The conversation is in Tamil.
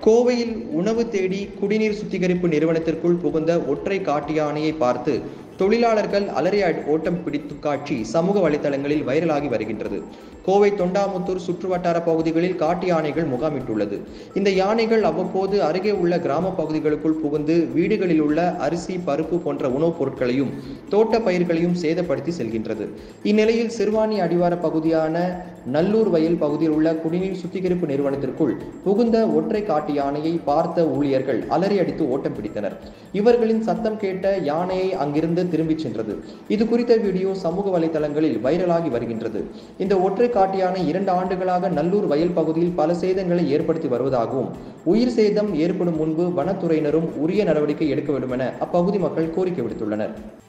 கோவையில் உணவு தேடி குடிநீர் சுத்திகரிப்பு நிறுவனத்திற்குள் புகுந்த ஒற்றை காட்டு யானையை பார்த்து தொழிலாளர்கள் அலறி அ- ஓட்டம் பிடித்து காட்சி சமூக வலைதளங்களில் வைரலாகி வருகின்றது கோவை தொண்டாமுத்தூர் சுற்றுவட்டார பகுதிகளில் காட்டு யானைகள் முகாமிட்டுள்ளது இந்த யானைகள் அவ்வப்போது அருகே உள்ள கிராம பகுதிகளுக்குள் புகுந்து வீடுகளில் உள்ள அரிசி பருப்பு போன்ற உணவுப் பொருட்களையும் தோட்ட பயிர்களையும் சேதப்படுத்தி செல்கின்றது இந்நிலையில் சிறுவாணி அடிவார பகுதியான நல்லூர் வயல் பகுதியில் உள்ள குடிநீர் சுத்திகரிப்பு நிறுவனத்திற்குள் புகுந்த ஒற்றை காட்டு யானையை பார்த்த ஊழியர்கள் அலறி அடித்து ஓட்டம் பிடித்தனர் இவர்களின் சத்தம் கேட்ட யானையை அங்கிருந்து திரும்பிச் சென்றது இது குறித்த வீடியோ சமூக வலைதளங்களில் வைரலாகி வருகின்றது இந்த ஒற்றை காட்டு யானை இரண்டு ஆண்டுகளாக நல்லூர் வயல் பகுதியில் பல சேதங்களை ஏற்படுத்தி வருவதாகவும் உயிர் சேதம் ஏற்படும் முன்பு வனத்துறையினரும் உரிய நடவடிக்கை எடுக்க வேண்டும் என அப்பகுதி மக்கள் கோரிக்கை விடுத்துள்ளனர்